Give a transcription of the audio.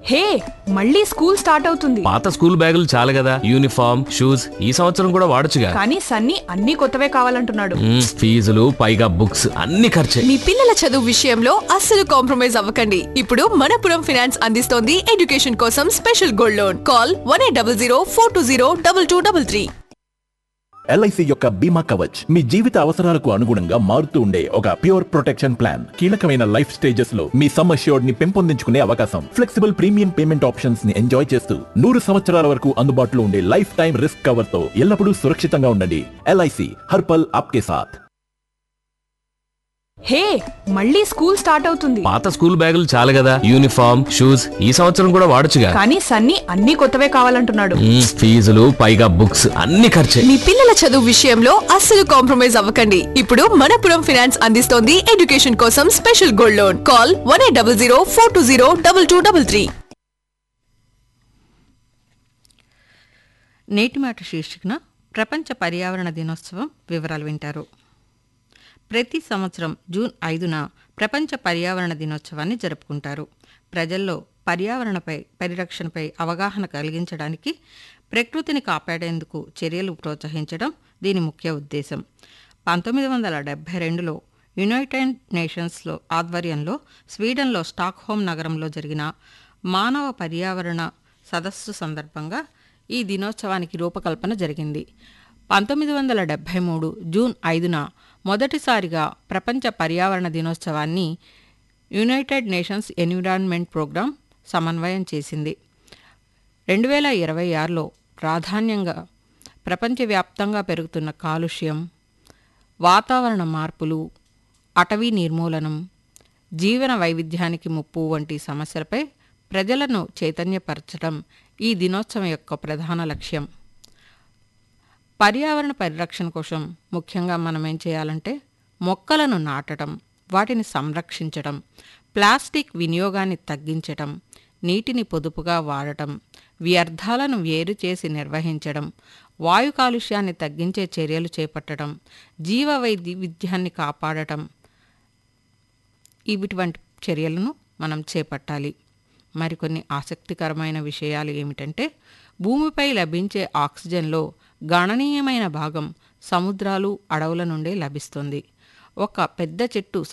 హే మళ్ళీ school start అవుతుంది పాత స్కూల్ బ్యాగులు చాలు కదా యూనిఫామ్ షూస్ ఈ సంవత్సరం కూడా వాడొచ్చుగా కానీ సన్నీ అన్ని కొత్తవే కావాలంటున్నాడు మ్మ్, ఫీజులు పైగా బుక్స్ అన్ని ఖర్చే మీ పిల్లల చదువు విషయంలో అస్సలు కాంప్రమైజ్ అవ్వకండి ఇప్పుడు మనపురం ఫినాన్స్ అందిస్తోంది ఎడ్యుకేషన్ కోసం special gold loan call one eight double zero four two zero double two double three LIC యొక్క బీమా కవచ్ మీ జీవిత అవసరాలకు అనుగుణంగా మారుతూ ఉండే ఒక ప్యూర్ ప్రొటెక్షన్ ప్లాన్ కీలకమైన లైఫ్ స్టేజెస్ లో మీ సమ్ అష్యూర్డ్ ని పెంపొందించుకునే అవకాశం ఫ్లెక్సిబుల్ ప్రీమియం పేమెంట్ ఆప్షన్స్ ని ఎంజాయ్ చేస్తూ నూరు సంవత్సరాల వరకు అందుబాటులో ఉండే లైఫ్ టైం రిస్క్ కవర్ తో ఎల్లప్పుడూ సురక్షితంగా ఉండండి ఎల్ఐసి హర్పల్ ఆప్కే సాథ్ హే మళ్ళీ స్కూల్ స్టార్ట్ అవుతుంది పాత స్కూల్ బ్యాగులు చాలు కదా యూనిఫామ్ షూస్ ఈ సంవత్సరం కూడా వాడొచ్చుగా కానీ సన్నీ అన్ని కొత్తవే కావాలంటున్నాడు మ్మ్, ఫీజులు పైగా బుక్స్ అన్ని ఖర్చే మీ పిల్లల చదువు విషయంలో అస్సలు కాంప్రమైజ్ అవ్వకండి ఇప్పుడు మనపురం ఫినాన్స్ అందిస్తోంది ఎడ్యుకేషన్ కోసం special gold loan call one eight double zero four two zero double two double three నేటి మాట శీర్షికన ప్రపంచ పర్యావరణ దినోత్సవం వివరాలు వింటారు ప్రతి సంవత్సరం జూన్ ఐదున ప్రపంచ పర్యావరణ దినోత్సవాన్ని జరుపుకుంటారు ప్రజల్లో పర్యావరణపై పరిరక్షణపై అవగాహన కలిగించడానికి ప్రకృతిని కాపాడేందుకు చర్యలు ప్రోత్సహించడం దీని ముఖ్య ఉద్దేశం పంతొమ్మిది వందల డెబ్బై రెండులో యునైటెడ్ నేషన్స్లో ఆధ్వర్యంలో స్వీడన్లో స్టాక్హోమ్ నగరంలో జరిగిన మానవ పర్యావరణ సదస్సు సందర్భంగా ఈ దినోత్సవానికి రూపకల్పన జరిగింది పంతొమ్మిది వందల డెబ్భై మూడు జూన్ ఐదున మొదటిసారిగా ప్రపంచ పర్యావరణ దినోత్సవాన్ని యునైటెడ్ నేషన్స్ ఎన్విరాన్మెంట్ ప్రోగ్రాం సమన్వయం చేసింది రెండు వేల ఇరవై ఆరులో ప్రాధాన్యంగా ప్రపంచవ్యాప్తంగా పెరుగుతున్న కాలుష్యం వాతావరణ మార్పులు అటవీ నిర్మూలనం జీవన వైవిధ్యానికి ముప్పు వంటి సమస్యలపై ప్రజలను చైతన్యపరచడం ఈ దినోత్సవం యొక్క ప్రధాన లక్ష్యం పర్యావరణ పరిరక్షణ కోసం ముఖ్యంగా మనం ఏం చేయాలంటే మొక్కలను నాటడం వాటిని సంరక్షించడం ప్లాస్టిక్ వినియోగాన్ని తగ్గించడం నీటిని పొదుపుగా వాడటం వ్యర్థాలను వేరు చేసి నిర్వహించడం వాయు కాలుష్యాన్ని తగ్గించే చర్యలు చేపట్టడం జీవ వైవిధ్యాన్ని కాపాడటం ఇటువంటి చర్యలను మనం చేపట్టాలి మరికొన్ని ఆసక్తికరమైన విషయాలు ఏమిటంటే భూమిపై లభించే ఆక్సిజన్లో గణనీయమైన భాగం సముద్రాలు అడవుల నుండే లభిస్తుంది ఒక పెద్ద చెట్టు